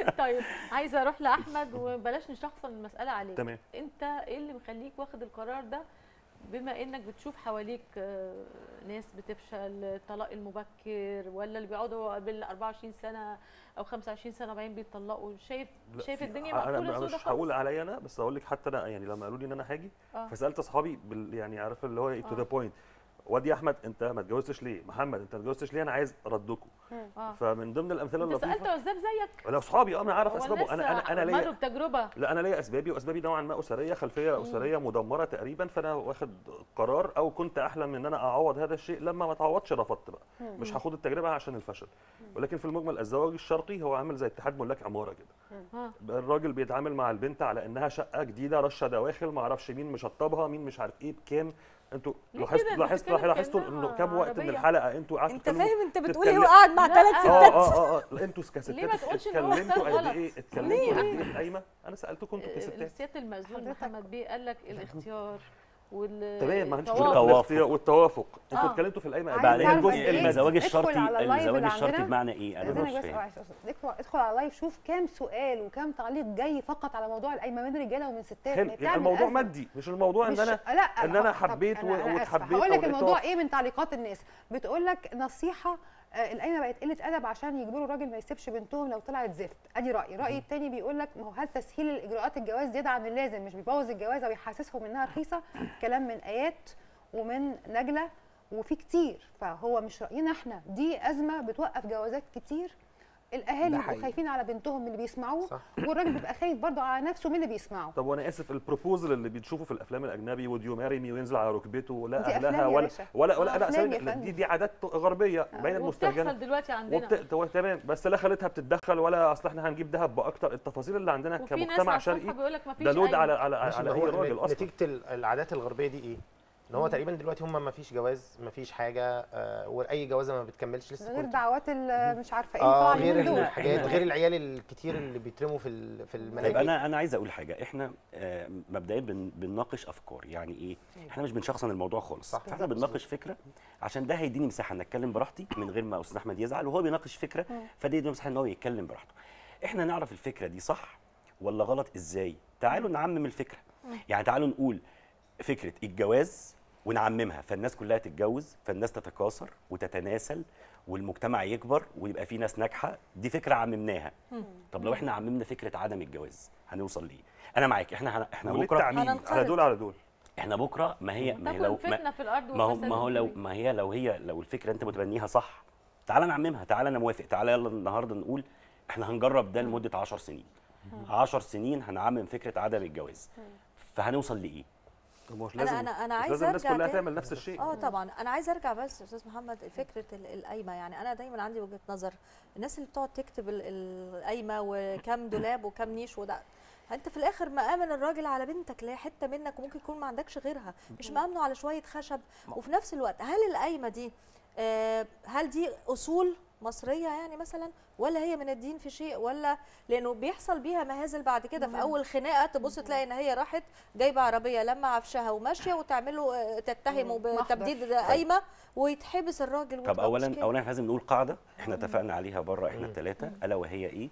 طيب عايزه اروح لاحمد وبلاش نشخصن المساله عليك تمام انت ايه اللي مخليك واخد القرار ده بما انك بتشوف حواليك آه، ناس بتفشل الطلاق المبكر ولا اللي بيقعدوا بال 24 سنه او 25 سنه وبعدين بيطلقوا شايف لا، شايف في- الدنيا انا مقفوله أنا سودا مش هقول خالص عليا انا بس هقول لك حتى انا يعني لما قالوا لي ان انا هاجي آه. فسالت اصحابي بال يعني عارف اللي هو تو آه. ذا بوينت وادي يا احمد انت ما اتجوزتش ليه؟ محمد انت ما اتجوزتش ليه؟ انا عايز ردكم اه فمن ضمن الامثله انت سالت اللطيفه وزاب زيك لا اصحابي اه انا عارف هو اسبابه انا الناس انا انا مروا ليا بتجربه لا انا ليا اسبابي واسبابي نوعا ما اسريه خلفيه اسريه مدمره تقريبا فانا واخد قرار او كنت احلم ان انا اعوض هذا الشيء لما ما اتعوضش رفضت بقى مش هاخد التجربه عشان الفشل ولكن في المجمل الزواج الشرطي هو عامل زي اتحاد ملاك عماره كده اه الراجل بيتعامل مع البنت على انها شقه جديده رشه دواخل ما اعرفش مين مشطبها مين مش عارف ايه بكام انتوا ليه لاحظتوا كده؟ أنت لاحظتوا بتتكلم لاحظتوا كأنها انه كام وقت من عربية. الحلقه انتوا قعدتوا انت تتكلموا- فاهم انت بتقول تتكلم- ايه وقاعد مع لا، ثلاث آه، ستات اه اه اه لا، انتوا كستات ليه ما تقولش إن هو اتكلمتوا اختار قد ايه غلط؟ اتكلمتوا ليه؟ قد ايه في القايمه انا سالتكم انتوا كستات سياده المأذون حضرتك- محمد بيه قال لك الاختيار وال تمام ما انتوا التوافق. والاختيار والتوافق انتوا آه. اتكلمتوا في القايمه قد عايز ايه بعدين أعرف الجزء قد إيه؟ الزواج ادخل الشرطي على اللايف الزواج اللي الشرطي عندنا. بمعنى ايه انا استاذنك مش بس فاهم معلش يا أستاذ. ادخل ادخل على اللايف شوف كام سؤال وكام تعليق جاي فقط على موضوع القايمه من رجاله ومن ستات حلو ما يعني بتعمل الموضوع أزمة. مادي مش الموضوع ان مش انا لا إن أنا طب حبيت أنا- و- أنا آسفة. واتحبيت هقول أو لك الموضوع الاتفاق. ايه من تعليقات الناس بتقول لك نصيحه آه، القايمه بقت قله ادب عشان يجبروا الراجل ما يسيبش بنتهم لو طلعت زفت ادي راي راي التاني بيقول لك ما هو هل تسهيل الاجراءات الجواز زياده عن اللازم مش بيبوظ الجواز او يحسسهم انها رخيصه كلام من ايات ومن نجله وفي كتير فهو مش راينا احنا دي ازمه بتوقف جوازات كتير الاهالي ده بيبقوا حقيقي. خايفين على بنتهم من اللي بيسمعوه صح. والراجل بيبقى خايف برضه على نفسه من اللي بيسمعه طب وانا اسف البروبوزل اللي بتشوفه في الافلام الاجنبي would you marry me وينزل على ركبته لا دي أفلام اهلها يا ولا باشا. ولا ولا آه، لا أفلام يا ثواني، فندم. دي دي عادات غربيه باين المستهجنه وبتحصل دلوقتي عندنا وبت... تو- تمام بس لا خالتها بتتدخل ولا اصل احنا هنجيب ذهب باكتر التفاصيل اللي عندنا وفي ناس كمجتمع على الصفحه شرقي بيقول لك ما فيش ده لود على على ماشي، على ما اي هو راجل اصلا نتيجه ال- العادات الغربيه دي ايه؟ ان هو تقريبا دلوقتي هم ما فيش جواز ما فيش حاجه آه واي جوازه ما بتكملش لسه ده غير كنت- دعوات ال- مش عارفه ايه اه طبعا غير اليومين دول. الحاجات إحنا- غير العيال الكتير اللي بيترموا في ال- في طيب الملاجئ انا انا عايز اقول حاجه احنا آه، مبدئيا بن- بنناقش افكار يعني ايه احنا مش بنشخصن الموضوع خالص صح. فاحنا بنناقش فكره عشان ده هيديني مساحه ان اتكلم براحتي من غير ما استاذ احمد يزعل وهو بيناقش فكره فده يديني مساحه ان هو يتكلم براحته احنا نعرف الفكره دي صح ولا غلط ازاي تعالوا نعمم الفكره يعني تعالوا نقول فكره الجواز ونعممها فالناس كلها تتجوز فالناس تتكاثر وتتناسل والمجتمع يكبر ويبقى في ناس ناجحه دي فكره عممناها طب لو احنا عممنا فكره عدم الجواز هنوصل ليه انا معاك احنا هن- احنا وليه بكره التعميم هننقرض. على دول على دول احنا بكره ما هي ما هي لو تكون ما, فتنه في الارض ما هو وفساد ما هو لو في الدنيا. ما هي لو هي لو الفكره انت متبنيها صح تعالى نعممها تعالى انا موافق تعالى يلا النهارده نقول احنا هنجرب ده لمده 10 سنين 10 سنين هنعمم فكره عدم الجواز فهنوصل لايه طب مش أنا- لازم أنا- أنا مش عايزة لازم الناس أرجع كلها تاني. تعمل نفس الشيء اه طبعا انا عايزه ارجع بس يا استاذ محمد فكره ال- القايمه يعني انا دايما عندي وجهه نظر الناس اللي بتقعد تكتب ال- القايمه وكم دولاب وكم نيش وده انت في الاخر مآمن الراجل على بنتك اللي هي حته منك وممكن يكون ما عندكش غيرها مش مآمنه على شويه خشب وفي نفس الوقت هل القايمه دي آه، هل دي اصول مصريه يعني مثلا ولا هي من الدين في شيء ولا لانه بيحصل بيها مهازل بعد كده في اول خناقه تبص تلاقي ان هي راحت جايبه عربيه لما عفشها وماشيه وتعمله آه، تتهمه محضر. بتبديد قايمه ويتحبس الراجل طب وتبقى اولا مشكلة. اولا إحنا لازم نقول قاعده احنا اتفقنا عليها بره احنا الثلاثه الا وهي ايه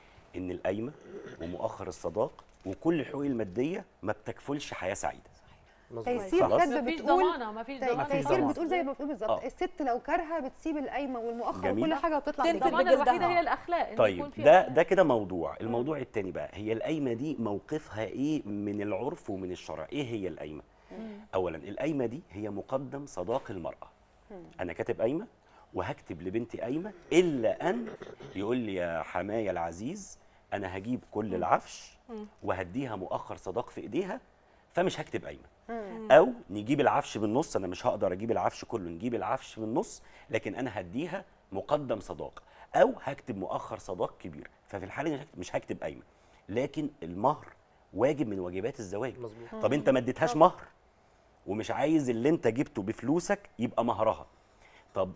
ان القايمه ومؤخر الصداق وكل الحقوق الماديه ما بتكفلش حياه سعيده مظبوط. تيسير خلاص. كاتبه مفيش بتقول ضمانه مفيش تي- ضمانه مفيش تيسير ضمان. بتقول زي ما بتقول بالظبط آه. الست لو كارهه بتسيب القايمه والمؤخر جميل. وكل حاجه وتطلع تنفذ تجيبها. الضمانه بجلدها. الوحيده هي الاخلاق إن يكون طيب في ده أخلاق. ده كده موضوع الموضوع التاني بقى هي القايمه دي موقفها ايه من العرف ومن الشرع ايه هي القايمه اولا القايمه دي هي مقدم صداق المراه انا كاتب قايمه وهكتب لبنتي قايمه الا ان يقول لي يا حماية العزيز انا هجيب كل العفش وهديها مؤخر صداق في ايديها فمش هكتب قايمه او نجيب العفش بالنص انا مش هقدر اجيب العفش كله نجيب العفش بالنص لكن انا هديها مقدم صداق او هكتب مؤخر صداق كبير ففي الحاله دي مش هكتب- مش هكتب قايمه لكن المهر واجب من واجبات الزواج مظبوط طب انت ما اديتهاش مهر ومش عايز اللي انت جبته بفلوسك يبقى مهرها طب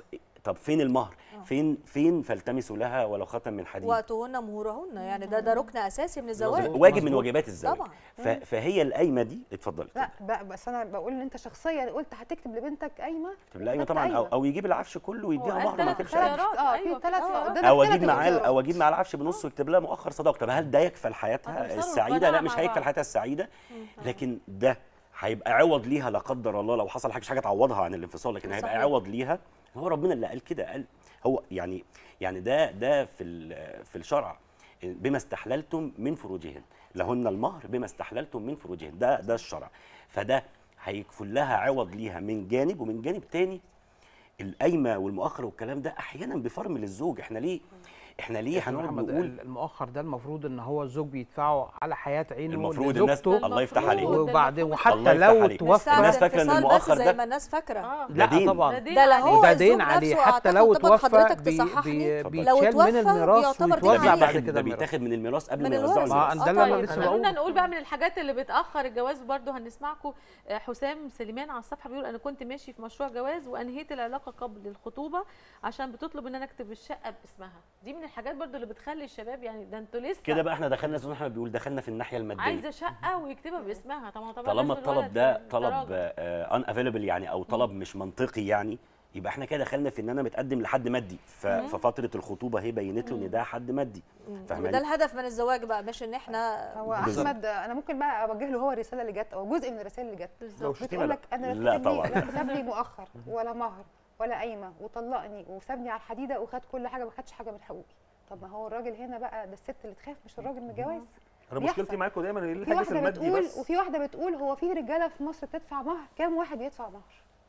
طب فين المهر فين فين فالتمسوا لها ولو خاتم من حديد وقتهن مهورهن يعني ده ده ركن اساسي من الزواج واجب من مظبوط. واجبات الزواج طبعا ف- فهي القايمه دي اتفضلي لا ب- بس انا بقول ان انت شخصيا قلت هتكتب لبنتك قايمه طب القايمه خدت طبعا او قايمة. او يجيب العفش كله ويديها قال مهر ما تلات يكتبش اختيارات. قايمة. اه أيوة في ثلاث كده. قدامك او ثلاث اجيب معاه اختيارات. او اجيب معاه العفش بنص ويكتب لها مؤخر صداقه طب هل ده يكفل حياتها هتوصلوا السعيده القناعة لا مش مع هيكفل بعض. حياتها السعيده لكن ده هيبقى عوض ليها لا قدر الله لو حصل حاجه مش حاجه تعوضها عن الانفصال لكن هيبقى صحيح. عوض ليها هو ربنا اللي قال كده قال هو يعني يعني ده ده في ال- في الشرع بما استحللتم من فروجهن لهن المهر بما استحللتم من فروجهن ده ده الشرع فده هيكفل لها عوض ليها من جانب ومن جانب تاني القايمه والمؤخر والكلام ده احيانا بفرم للزوج احنا ليه احنا ليه أستاذ هنقعد محمد نقول ال- المؤخر ده المفروض ان هو الزوج بيدفعه على حياه عينه المفروض الناس لزوجته الله يفتح عليك المفروض. وبعدين الله وحتى يفتح لو عليك. مش توفى ساعة الناس فاكرة إن انفصال المؤخر بس زي ده- ما الناس فاكره اه ده لا دين. طبعا دين ده لا عليه. هو وده الزوج دين عليه نفسه حتى أعتقد لو طبعاً توفى حضرتك بي تصححني. بي لو بيتشال توفى من الميراث بيعتبر ويتوزع دين عليه. بعد بيتاخد كده ده الميراث. بيتاخد من الميراث قبل من ما يوزعوا الورثة. ما الميراث ده اللي انا طيب. لسه خلونا بقوله نقول بقى من الحاجات اللي بتاخر الجواز برضو هنسمعكم آه، حسام سليمان على الصفحه بيقول انا كنت ماشي في مشروع جواز وانهيت العلاقه قبل الخطوبه عشان بتطلب ان انا اكتب الشقه باسمها دي من الحاجات برضو اللي بتخلي الشباب يعني ده انتوا لسه كده بقى احنا دخلنا زي ما احنا بيقول دخلنا في الناحيه الماديه عايزه شقه ويكتبها باسمها طبعا طبعا طالما لازم الطلب الولد ده في طلب تراجع. ان افيلبل يعني او طلب مش منطقي يعني يبقى احنا كده دخلنا في ان انا متقدم لحد مادي ف- ففتره الخطوبه هي بينت له ان ده حد مادي وده فاهماني الهدف من الزواج بقى مش ان احنا هو بالظبط. احمد انا ممكن بقى اوجه له هو الرساله اللي جت او جزء من الرسائل اللي جت لو شتيمه بتقول لا لك انا لا كتب لي- طبعاً. لا كتب لي مؤخر ولا مهر ولا قايمه وطلقني وسابني على الحديده وخد كل حاجه ما خدش حاجه من حقوقي طب ما هو الراجل هنا بقى ده الست اللي تخاف مش الراجل من الجواز انا بيحصل. مشكلتي معاكم دايما ان في الحاجز واحده المادي بتقول بس وفي واحده بتقول هو في رجاله في مصر بتدفع مهر كام واحد يدفع مهر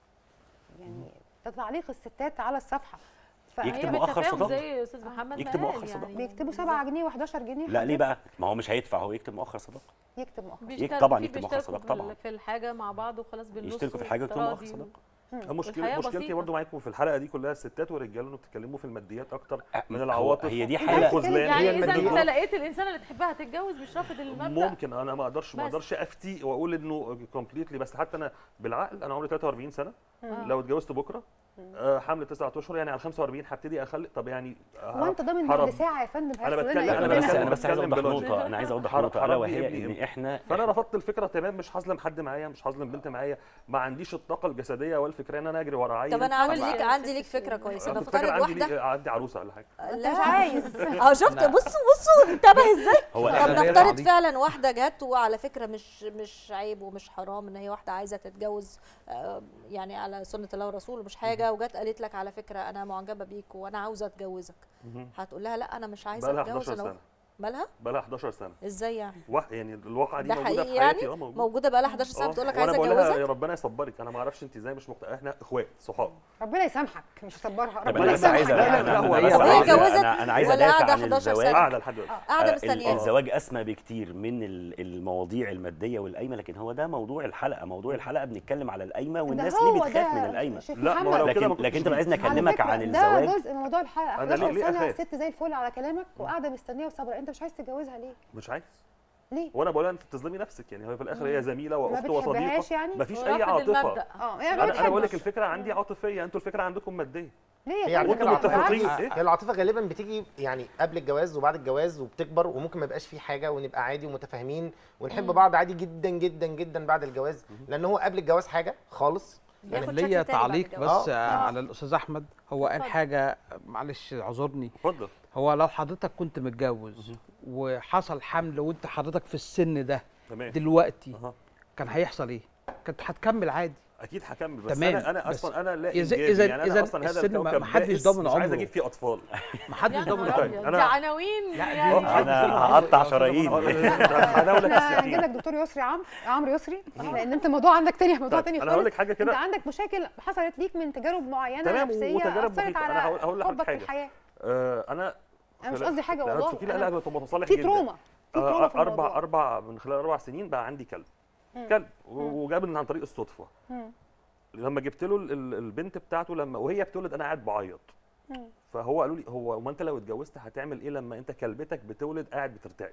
يعني ده تعليق الستات على الصفحه ف- يكتب هي مؤخر بالتفاهم صداقة. زي استاذ محمد يكتب ما قال مؤخر صداقة. يعني بيكتبوا 7 جنيه و11 جنيه لا ليه بقى ما هو مش هيدفع هو يكتب مؤخر صداقه يكتب مؤخر بيشتركوا طبعاً فيه، يكتب مؤخر بيشتركوا صداقة في طبعاً. ال- في الحاجه مع بعض وخلاص بالنص يشتركوا في الحاجه ويكتبوا مؤخر والتراضي صداقه المشكله والحياة مشكلتي بسيطة. برضو معاكم في الحلقه دي كلها الستات والرجاله انه بتتكلموا في الماديات اكتر من هو- العواطف هي دي أنت حاله والخذلان يعني هي اذا انت الماديات لقيت الانسان اللي تحبها تتجوز مش رافض المبدا ممكن انا ما اقدرش ما بس. اقدرش افتي واقول انه كومبليتلي بس حتى انا بالعقل انا عمري 43 سنه آه. لو اتجوزت بكره آه، حمل تسعة اشهر يعني على 45 هبتدي اخلي طب يعني هو انت ضامن هرب. بعد ساعه يا فندم أنا هيحصل بتكلم- لنا أنا ايه انا بس بتكلم- انا بس عايز بتكلم اوضح بلوجيك. نقطه انا عايز اوضح حرام- نقطه حرام الا وهي ابني ان ابني. احنا فانا رفضت الفكره تمام مش هظلم حد معايا مش هظلم بنت معايا ما عنديش الطاقه الجسديه والفكريه ان انا اجري ورا عيل طب انا عندي حاول ليك يعني عندي ست ليك فكره سنين. كويسه أنا كنت فاكر نفترض عندي واحده ليه- عندي عروسه ولا حاجه لا مش عايز اه شفت بصوا بصوا انتبه ازاي هو طب لا، لا، نفترض دي- فعلا واحده جت وعلى فكره مش مش عيب ومش حرام ان هي واحده عايزه تتجوز آه، يعني على سنه الله ورسوله مش حاجه وجت قالت لك على فكره انا معجبه بيك وانا عاوزه اتجوزك هتقول لها لا انا مش عايزه بقى لها اتجوز 11 انا سنه مالها بقى لها 11 سنه ازاي يعني واحد يعني الواقعه دي ده موجوده حقيقي في حياتي يعني اه موجوده موجوده بقى لها 11 سنه آه. بتقول لك وانا عايزه بقول لها اتجوزك يا ربنا يصبرك انا ما اعرفش انت ازاي مش مقتنع احنا اخوات صحاب ربنا يسامحك مش يصبرها طب ربنا انا بس يسامحك عايز لا، لا، انا لا، انا هو بس هي عايز اتجوزت انا انا عايز ولا ادافع قاعدة عن 11 سنة؟ الزواج قاعده لحد دلوقتي قاعده آه، مستنياك الزواج اسمى بكتير من ال- المواضيع الماديه والقايمه لكن هو ده موضوع الحلقه موضوع الحلقه بنتكلم على القايمه والناس ده ليه هو بتخاف ده من القايمه شيخ لا، ما هو محمد. لو كده لكن ما كنتش لكن انت عايزني على اكلمك فكرة عن ده الزواج جزء من موضوع الحلقه أنا ليه- 11 ليه سنه أخاف؟ ست زي الفل على كلامك وقاعده مستنيه وصابره انت مش عايز تتجوزها ليه؟ مش عايز ليه؟ وانا بقول لها انت بتظلمي نفسك يعني هي في الاخر هي زميله ما واخت وصديقه بتحبهاش يعني؟ مفيش هو اي رافض عاطفه المبدأ. اه يعني ما انا انا بقول لك بتحبش. الفكره عندي عاطفيه انتوا الفكره عندكم ماديه ليه هي يا على فندم؟ فكرة وانتوا العاطفة- متفقين بالعكس. ايه هي العاطفه غالبا بتيجي يعني قبل الجواز وبعد الجواز وبتكبر وممكن ما يبقاش في حاجه ونبقى عادي ومتفاهمين ونحب بعض عادي جدا جدا جدا بعد الجواز لان هو قبل الجواز حاجه خالص بياخد كان شكل ليا تاني بعد تعليق الجواز. بس آه. آه. على الاستاذ احمد هو قال اتفضل. حاجه معلش اعذرني اتفضل هو لو حضرتك كنت متجوز وحصل حمل وانت حضرتك في السن ده تمام دلوقتي أها. كان هيحصل ايه كنت هتكمل عادي اكيد هكمل بس تمام، انا انا بس اصلا انا لا إذا- إنجابي، إذا- يعني انا إذا اصلا هذا السن ما- الكوكب محدش بائس، ضامن مش عايز عمره. اجيب فيه اطفال محدش يا ضامن نهار حاجه أبيض، أنا- دي عناوين لا، دي- يعني انا هقطع شرايين هناولك احنا هنجيب لك السكين دكتور يسري عمرو عمرو يسري لان انت الموضوع عندك تاني موضوع طيب، تاني أنا هقول خالص لك حاجة انت كده. عندك مشاكل حصلت ليك من تجارب معينه تمام، نفسيه وتجارب اثرت محيطة. على أنا هقول- هقول لحضرتك حبك في حاجة. الحياه آه انا انا مش خلال- قصدي حاجه لا، والله تفكير لا أنا- لا متصالح في جدا تروما في آه، تروما في اربع الموضوع. اربع من خلال اربع سنين بقى عندي كلب كلب و- وجاب عن طريق الصدفه مم. لما جبت له ال- ال- البنت بتاعته لما وهي بتولد انا قاعد بعيط مم. فهو قالوا لي هو ما انت لو اتجوزت هتعمل ايه لما انت كلبتك بتولد قاعد بترتعش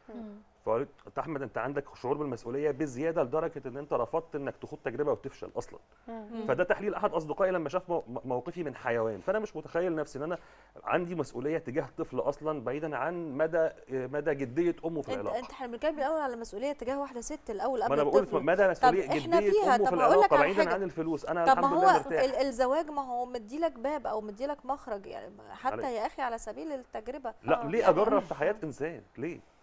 فقلت "أنت احمد انت عندك شعور بالمسؤوليه بزياده لدرجه ان انت رفضت انك تخوض تجربه وتفشل اصلا فده تحليل احد اصدقائي لما شاف مو- موقفي من حيوان فانا مش متخيل نفسي ان انا عندي مسؤوليه تجاه طفل اصلا بعيدا عن مدى مدى جديه امه في انت العلاقه انت احنا بنتكلم الاول على مسؤوليه تجاه واحده ست الاول قبل ما انا بقول الطفل مدى مسؤوليه احنا جديه فيها، امه في طب هقول لك العلاقه على بعيدا حاجة. عن الفلوس انا طب ما الحمد هو لله مرتاح ال- الزواج ما هو مديلك باب او مديلك مخرج يعني حتى عليك. يا اخي على سبيل التجربه لا ليه اجرب في حياه انسان ليه